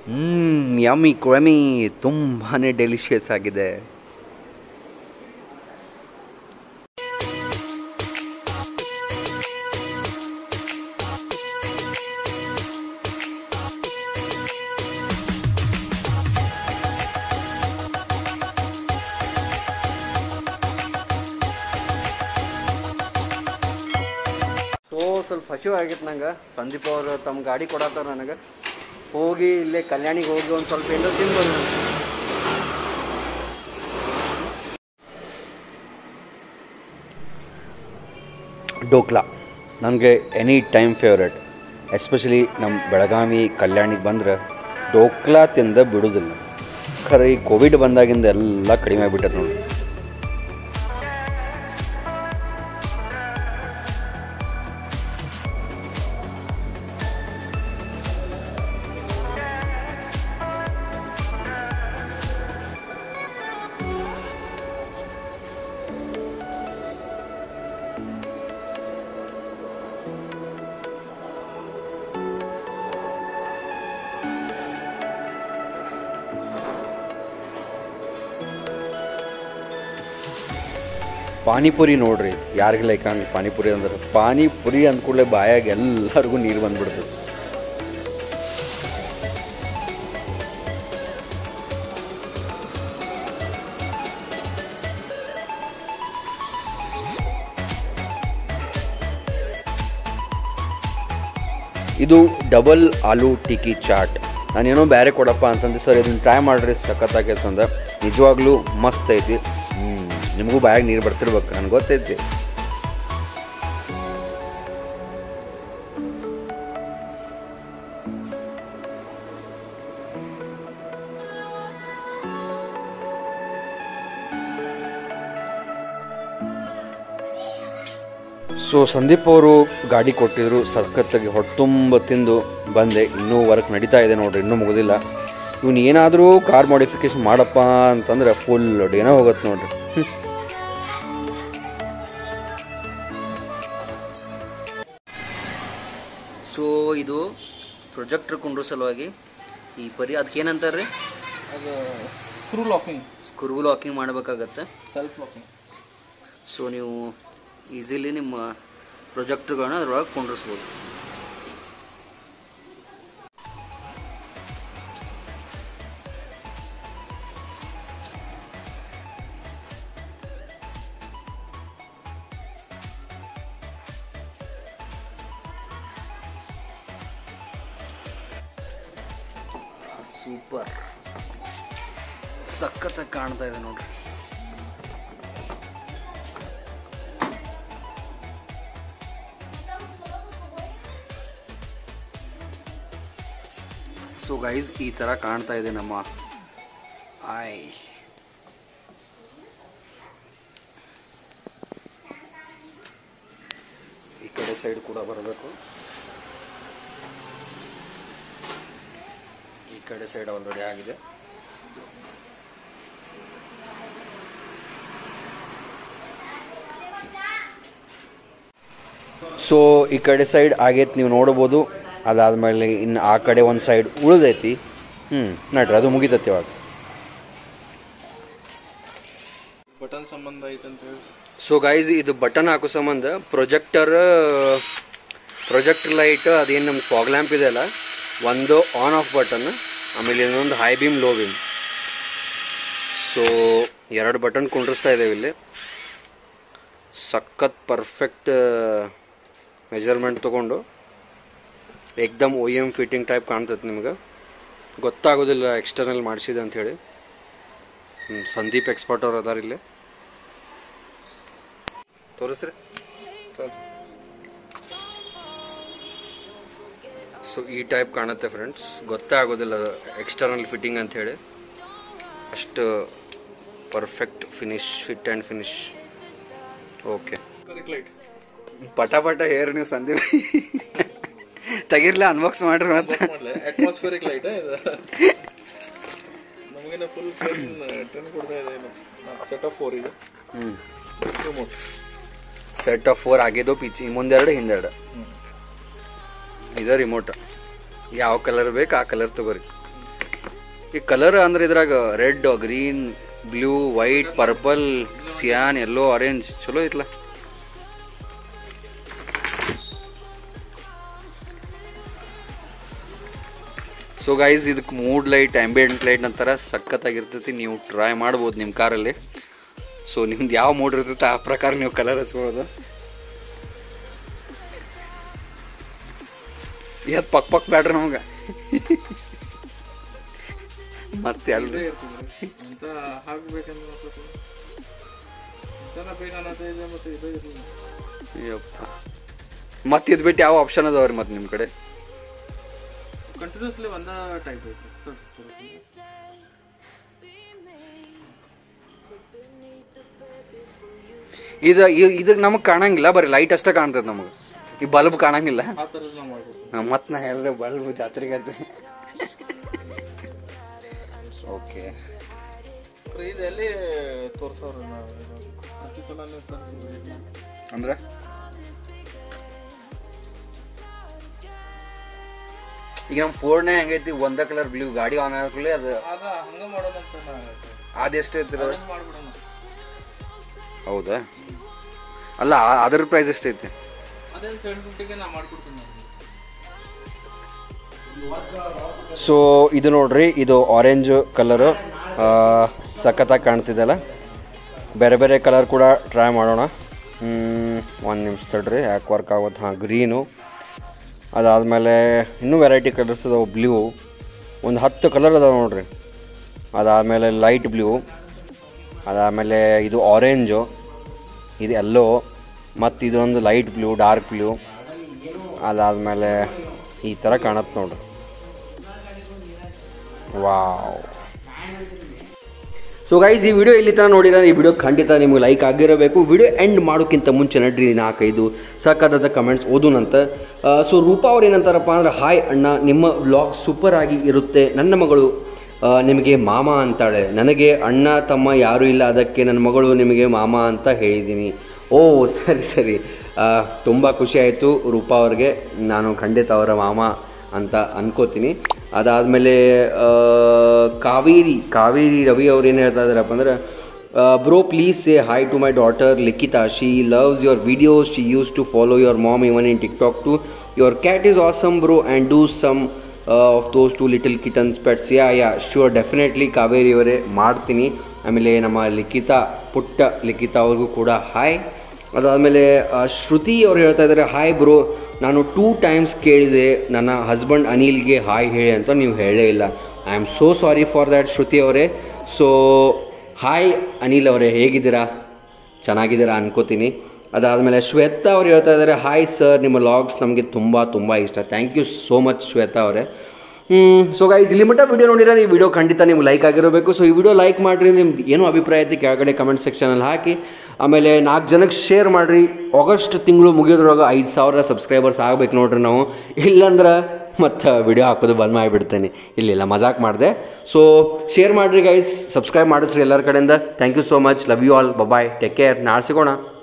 ಹ್ಮ್ yummy ಕ್ರಮಿ ತುಂಬಾನೇ delicious ಆಗಿದೆ so ಸ್ವಲ್ಪ ಹಸಿವು ಆಗಿತ್ತು ನಂಗೆ ಸಂದೀಪ್ ಅವರು ತಮ್ಮ ಗಾಡಿ ಕೊಡತ್ತಾರ ನನಗೆ ಹೋಗಿ ಇಲ್ಲೇ ಕಲ್ಯಾಣಿಗೆ ಹೋಗಿ ಒಂದು ಸ್ವಲ್ಪ ಏನೋ ತಿನ್ಬೋದು ನಾನು ಡೋಕ್ಲಾ ನನಗೆ ಎನಿ ಟೈಮ್ ಫೇವ್ರೇಟ್ ಎಸ್ಪೆಷಲಿ ನಮ್ಮ ಬೆಳಗಾವಿ ಕಲ್ಯಾಣಿಗೆ ಬಂದ್ರೆ ಡೋಕ್ಲಾ ತಿಂದ ಬಿಡುವುದಿಲ್ಲ ಖರೆ ಈ ಕೋವಿಡ್ ಬಂದಾಗಿಂದ ಎಲ್ಲ ಕಡಿಮೆ ಆಗ್ಬಿಟ್ಟದೆ ನೋಡಿ ಪಾನಿಪುರಿ ನೋಡ್ರಿ ಯಾರಿಗೆ ಲೈಕ್ ಹಂಗೆ ಪಾನಿಪುರಿ ಅಂದ್ರೆ ಪಾನಿಪುರಿ ಅಂದ ಕೂಡಲೇ ಬಾಯಾಗ ಎಲ್ಲರಿಗೂ ನೀರು ಬಂದ್ಬಿಡ್ತದೆ ಇದು ಡಬಲ್ ಆಲೂ ಟಿಕ್ಕಿ ಚಾಟ್ ನಾನೇನೋ ಬೇರೆ ಕೊಡಪ್ಪ ಅಂತಂದೆ ಸರ್ ಇದನ್ನ ಟ್ರೈ ಮಾಡ್ರಿ ಸಖತ್ತಾಗೈತೆ ಅಂದ ನಿಜವಾಗ್ಲೂ ಮಸ್ತ್ ಐತಿ ಹ್ಞೂ ನಿಮಗೂ ಬಾಯಾಗ ನೀರು ಬರ್ತಿರ್ಬೇಕು ನನಗೆ ಗೊತ್ತೈತಿ ಸೊ ಸಂದೀಪ್ ಅವರು ಗಾಡಿ ಕೊಟ್ಟಿದ್ರು ಸಖತ್ತಾಗಿ ಹೊಟ್ಟುಂಬ ತಿಂದು ಬಂದೆ ಇನ್ನೂ ವರ್ಕ್ ನಡೀತಾ ಇದೆ ನೋಡ್ರಿ ಇನ್ನೂ ಮುಗಿದಿಲ್ಲ ಇವ್ನು ಏನಾದರೂ ಕಾರ್ ಮಾಡಿಫಿಕೇಶನ್ ಮಾಡಪ್ಪ ಅಂತಂದ್ರೆ ಫುಲ್ ಡೇನ ಹೋಗುತ್ತೆ ನೋಡ್ರಿ ಹ್ಮ್. ಸೊ ಇದು ಪ್ರೊಜೆಕ್ಟ್ರ್ ಕುಂಡ್ರು ಸಲುವಾಗಿ ಈ ಪರಿ ಅದಕ್ಕೆ ಏನಂತಾರೆ ರೀ ಅದು ಸ್ಕ್ರೂ ಲಾಕಿಂಗ್ ಸ್ಕ್ರೂ ಲಾಕಿಂಗ್ ಮಾಡಬೇಕಾಗತ್ತೆ ಸೆಲ್ಫ್ ಲಾಕಿಂಗ್ ಸೊ ನೀವು ಈಸಿಲಿ ನಿಮ್ಮ ಪ್ರೊಜೆಕ್ಟ್ಗಳನ್ನ ಅದ್ರೊಳಗೆ ಕುಂಡ್ರಿಸ್ಬೋದು ಸೂಪರ್ ಸಖತ್ತಾಗಿ ಕಾಣ್ತಾ ಇದೆ ನೋಡ್ರಿ ಸೊ ಗೈಸ್ ಈ ಥರ ಕಾಣ್ತಾ ಇದೆ ನಮ್ಮ ಆಯ್ ಈ ಕಡೆ ಸೈಡ್ ಕೂಡ ಬರಬೇಕು ಈ ಕಡೆ ಸೈಡ್ ಆಲ್ರೆಡಿ ಆಗಿದೆ ಸೊ ಈ ಕಡೆ ಸೈಡ್ ಆಗೈತೆ ನೀವು ನೋಡ್ಬೋದು ಅದಾದಮೇಲೆ ಇನ್ನು ಆ ಕಡೆ ಒಂದು ಸೈಡ್ ಉಳಿದೈತಿ ಹ್ಞೂ ನಡ್ರಿ ಅದು ಮುಗಿತೈತಿ ಇವಾಗ ಬಟನ್ ಸಂಬಂಧ ಐತಂತ ಹೇಳಿ ಸೊ ಗೈಸ್ ಇದು ಬಟನ್ ಹಾಕೋ ಸಂಬಂಧ ಪ್ರೊಜೆಕ್ಟರ್ ಪ್ರೊಜೆಕ್ಟರ್ ಲೈಟ್ ಅದೇನು ನಮ್ಮ ಫಾಗ್ ಲ್ಯಾಂಪ್ ಇದೆ ಅಲ್ಲ ಒಂದು ಆನ್ ಆಫ್ ಬಟನ್ ಆಮೇಲೆ ಇನ್ನೊಂದು high beam low beam so ಎರಡು ಬಟನ್ ಕುಂಡ್ರಿಸ್ತಾ ಇದ್ದೇವೆ ಇಲ್ಲಿ ಸಖತ್ ಪರ್ಫೆಕ್ಟ್ ಮೆಜರ್ಮೆಂಟ್ ತೊಗೊಂಡು ಏಕ್ದಮ್ ಒ ಎಮ್ ಫಿಟ್ಟಿಂಗ್ ಟೈಪ್ ಕಾಣ್ತೈತೆ ನಿಮ್ಗೆ ಗೊತ್ತಾಗೋದಿಲ್ಲ ಎಕ್ಸ್ಟರ್ನಲ್ ಮಾಡಿಸಿದೆ ಅಂಥೇಳಿ ಸಂದೀಪ್ ಎಕ್ಸ್ಪರ್ಟ್ ಅವ್ರು ಅದಾರ ಇಲ್ಲಿ ತೋರಿಸ್ರಿ ಸೊ ಈ ಟೈಪ್ ಕಾಣುತ್ತೆ ಫ್ರೆಂಡ್ಸ್ ಗೊತ್ತೇ ಆಗೋದಿಲ್ಲ ಎಕ್ಸ್ಟರ್ನಲ್ ಫಿಟ್ಟಿಂಗ್ ಅಂತ ಹೇಳಿ ಅಷ್ಟು perfect finish fit and finish okay correct light ಪಟ ಪಟ ಹೇರ್ ನೀವು ಸಂದೀಪ್ ತೆಗಿರ್ಲ ಅನ್ಬಾಕ್ಸ್ ಮಾಡ್ರಿ ಮತ್ತೆ ಮಾಡ್ಲೆ ಅಟ್ಮಾಸ್ಫಿಯರಿಕ್ ಲೈಟ್ ಇದು ನಮಗಿನ ಫುಲ್ ಟೆನ್ ಟೆನ್ ಕೊಡ್ತಾ ಇದೆ ಏನು ಸೆಟ್ ಆಫ್ ಫೋರ್ ಇದೆ ಹ್ಞೂ ರಿಮೋಟ್ ಸೆಟ್ ಆಫ್ ಫೋರ್ ಆಗಿದ್ದು ಪಿಚ್ ಮುಂದೆರಡು ಹಿಂದೆರಡು ಇದು ರಿಮೋಟ್ ಯಾವ ಕಲರ್ ಬೇಕು ಆ ಕಲರ್ ತಗೋರಿ ಈ ಕಲರ್ ಅಂದ್ರೆ ಇದ್ರಾಗ red green blue white purple cyan yellow orange ಚಲೋ ಐತ್ಲ ಸೊ ಗೈಸ್ ಇದಕ್ಕೆ ಮೂಡ್ ಲೈಟ್ ಆಂಬಿಯಂಟ್ ಲೈಟ್ ನಂತರ ಸಖತ್ತಾಗಿರ್ತೈತಿ ನೀವು ಟ್ರೈ ಮಾಡ್ಬೋದು ನಿಮ್ಮ ಕಾರಲ್ಲಿ ಸೊ ನಿಮ್ದು ಯಾವ ಮೂಡ್ ಇರ್ತೈತೆ ಆ ಪ್ರಕಾರ ನೀವು ಕಲರ್ ಹಚ್ಬೋದು ಇವತ್ತು ಪಕ್ ಪಕ್ ಬ್ಯಾಡ್ರಿ ನಮ್ಗೆ ಮತ್ತೆ ಇದೇ ಅಲ್ರಿ ಇರ್ತದೆ ಅಂತ ಹಾಕ್ಬೇಕಂದ್ರೆ ಮತ್ತೆ ಇಂಥನ ಬೇಕನ್ನೋದೇ ಇದೆ ಮತ್ತೆ ಇದೇ ಇರಲಿಲ್ಲ ಯಪ್ಪ ಮತ್ತೆ ಇದು ಬಿಟ್ಟು ಯಾವ ಆಪ್ಷನ್ ಅದಾವ್ರಿ ಮತ್ತೆ ನಿಮ್ಮ ಕಡೆ ಕಂಟಿನ್ಯೂಸ್ಲಿ ಒಂದ ಟೈಪ್ ಐತಿ ತೋರ್ಸ್- ತೋರ್ಸ್ತೀನಿ. ಇದು ಇದಕ್ಕೆ ನಮಗೆ ಕಾಣಂಗಿಲ್ಲ ಬರೀ ಲೈಟ್ ಅಷ್ಟೇ ಕಾಣ್ತದೆ ನಮಗೆ ಈ ಬಲ್ಬ್ ಕಾಣಂಗಿಲ್ಲ ಆ ಥರದ್ದು ನಾವು ಮಾಡ್ಕೊಡ್ತೀವಿ ಮತ್ತೆ ನಾ ಹೇಳಿದ್ರೆ ಬಲ್ಬ್ ಜಾತ್ರೆಗೆ ಓಕೆ ಇದು ಎಲ್ಲಿ ತೋರ್ಸೋರು ನಾವು ಪ್ರತಿ ಸಲ ತೋರಿಸಿದ್ವಿ ಅಂದ್ರೆ ಈಗ ನಮ್ಮ ಫೋರ್ನೇ ಹೆಂಗೈತಿ ಒಂದೇ ಕಲರ್ ಬ್ಲೂ ಗಾಡಿ ಆನ್ ಆಗಲಿ ಅದು ಅದ ಹಂಗ ಮಾಡೋಣ ಅಂತ ನಾ ಅದೆಷ್ಟು ಐತಿ ಅದನ್ನ ಮಾಡ್ಬಿಡೋಣ ಹೌದಾ ಅಲ್ಲ ಆ- ಅದ್ರ ಪ್ರೈಸ್ ಎಷ್ಟೈತಿ ಅದೇನು ಸೆವೆನ್ ಫಿಫ್ಟಿಗೆ ನಾ ಮಾಡ್ಕೊಡ್ತೀನಿ ನಾನು. ಸೊ ಇದು ನೋಡ್ರಿ ಇದು ಆರೆಂಜ್ ಕಲರು ಸಖತ್ತಾಗಿ ಕಾಣ್ತಿದೆಲ್ಲ ಬೇರೆ ಬೇರೆ ಕಲರ್ ಕೂಡ ಟ್ರೈ ಮಾಡೋಣ ಒಂದು ನಿಮಿಷ ತಡ್ರಿ ಯಾಕೆ ವರ್ಕ್ ಆಗುತ್ತೆ ಹಾಂ ಗ್ರೀನು ಅದಾದಮೇಲೆ ಇನ್ನೂ ವೆರೈಟಿ ಕಲರ್ಸ್ ಅದಾವೆ ಬ್ಲೂ ಒಂದು ಹತ್ತು ಕಲರ್ ಅದಾವೆ ನೋಡ್ರಿ ಅದಾದಮೇಲೆ ಲೈಟ್ ಬ್ಲೂ ಅದಾದಮೇಲೆ ಇದು ಆರೆಂಜು ಇದು ಎಲ್ಲೋ ಮತ್ತು ಇದೊಂದು ಲೈಟ್ ಬ್ಲೂ ಡಾರ್ಕ್ ಬ್ಲೂ ಅದಾದಮೇಲೆ ಈ ಥರ ಕಾಣತ್ತೆ ನೋಡ್ರಿ ವಾವ್ ಸೊ ಗೈಸ್ ಈ ವಿಡಿಯೋ ಇಲ್ಲಿ ತನಕ ನೋಡಿದ್ರೆ ಈ ವಿಡಿಯೋ ಖಂಡಿತ ನಿಮಗೆ ಲೈಕ್ ಆಗಿರಬೇಕು ವಿಡಿಯೋ ಎಂಡ್ ಮಾಡೋಕ್ಕಿಂತ ಮುಂಚೆ ನಡ್ರಿ ನಾಲ್ಕೈದು ಸಾಕಾದ ಕಮೆಂಟ್ಸ್ ಓದುನಂತ ಸೊ ರೂಪಾ ಅವ್ರು ಏನಂತಾರಪ್ಪ ಅಂದ್ರೆ ಹಾಯ್ ಅಣ್ಣ ನಿಮ್ಮ ವ್ಲಾಗ್ ಸೂಪರ್ ಆಗಿ ಇರುತ್ತೆ ನನ್ನ ಮಗಳು ಆ, ನಿಮಗೆ ಮಾಮ ಅಂತಾಳೆ ನನಗೆ ಅಣ್ಣ ತಮ್ಮ ಯಾರೂ ಇಲ್ಲ ಅದಕ್ಕೆ ನನ್ನ ಮಗಳು ನಿಮಗೆ ಮಾಮ ಅಂತ ಹೇಳಿದ್ದೀನಿ ಓ ಸರಿ ಸರಿ ತುಂಬ ಖುಷಿ ಆಯಿತು ರೂಪಾ ಅವ್ರಿಗೆ ನಾನು ಖಂಡಿತ ಅವರ ಮಾಮ ಅಂತ ಅನ್ಕೋತೀನಿ ಅದಾದಮೇಲೆ ಕಾವೇರಿ ಕಾವೇರಿ ರವಿ ಅವ್ರು ಏನು ಹೇಳ್ತಾ ಇದ್ದಾರಪ್ಪ ಅಂದ್ರೆ bro please say hi to my daughter Likhitha she loves your videos she used to follow your mom even in TikTok to your cat is awesome bro and do some of those two little kittens pets yeah yeah sure definitely Kaveri ಅವರೇ ಮಾಡ್ತೀನಿ ಆಮೇಲೆ ನಮ್ಮ ಲಿಖಿತಾ ಪುಟ್ಟ ಲಿಖಿತಾ ಅವ್ರಿಗೂ ಕೂಡ hi ಅದಾದಮೇಲೆ ಶ್ರುತಿ ಅವ್ರು ಹೇಳ್ತಾ ಇದ್ದಾರೆ ಹಾಯ್ ಬ್ರೋ ನಾನು ಟೂ ಟೈಮ್ಸ್ ಕೇಳಿದೆ ನನ್ನ ಹಸ್ಬೆಂಡ್ ಅನಿಲ್ಗೆ ಹಾಯ್ ಹೇಳಿ ಅಂತ ನೀವು ಹೇಳೇ ಇಲ್ಲ I am so sorry for that Shruthi ಅವರೇ ಸೊ ಹಾಯ್ ಅನಿಲ್ ಅವರೇ ಹೇಗಿದ್ದೀರಾ ಚೆನ್ನಾಗಿದ್ದೀರಾ ಅನ್ಕೋತೀನಿ ಅದಾದಮೇಲೆ ಶ್ವೇತಾ ಅವ್ರು ಹೇಳ್ತಾ ಇದ್ದಾರೆ ಹಾಯ್ ಸರ್ ನಿಮ್ಮ ಲಾಗ್ಸ್ ನಮಗೆ ತುಂಬ ತುಂಬ ಇಷ್ಟ thank you so much Shwetha ಅವರೇ ಸೊ ಗೈಸ್ ಇಲ್ಲಿ ಮಟ್ಟ ವಿಡಿಯೋ ನೋಡಿದ್ರೆ ಈ ವಿಡಿಯೋ ಖಂಡಿತ ನಿಮ್ಗೆ ಲೈಕ್ ಆಗಿರಬೇಕು ಸೊ ಈ ವಿಡಿಯೋ ಲೈಕ್ ಮಾಡಿರಿ ನಿಮ್ದು ಏನೋ ಅಭಿಪ್ರಾಯ ಐತಿ ಕೆಳಗಡೆ ಕಮೆಂಟ್ ಸೆಕ್ಷನಲ್ಲಿ ಹಾಕಿ ಆಮೇಲೆ ನಾಲ್ಕು ಜನಕ್ಕೆ ಶೇರ್ ಮಾಡಿರಿ ಆಗಸ್ಟ್ ತಿಂಗಳು ಮುಗಿಯೋದ್ರೊಳಗೆ ಐದು ಸಾವಿರ ಸಬ್ಸ್ಕ್ರೈಬರ್ಸ್ ಆಗ್ಬೇಕು ನೋಡ್ರಿ ನಾವು ಇಲ್ಲಂದ್ರೆ ಮತ್ತು ವಿಡಿಯೋ ಹಾಕೋದು ಬಂದ್ ಮಾಡಿಬಿಡ್ತೇನೆ ಇಲ್ಲಿಲ್ಲ ಮಜಾಕ್ ಮಾಡಿದೆ ಸೊ ಶೇರ್ ಮಾಡಿರಿ ಗೈಸ್ ಸಬ್ಸ್ಕ್ರೈಬ್ ಮಾಡಿಸ್ರಿ ಎಲ್ಲರ ಕಡೆಯಿಂದ thank you so much love you all bye bye take care ನಾಳೆ ಸಿಗೋಣ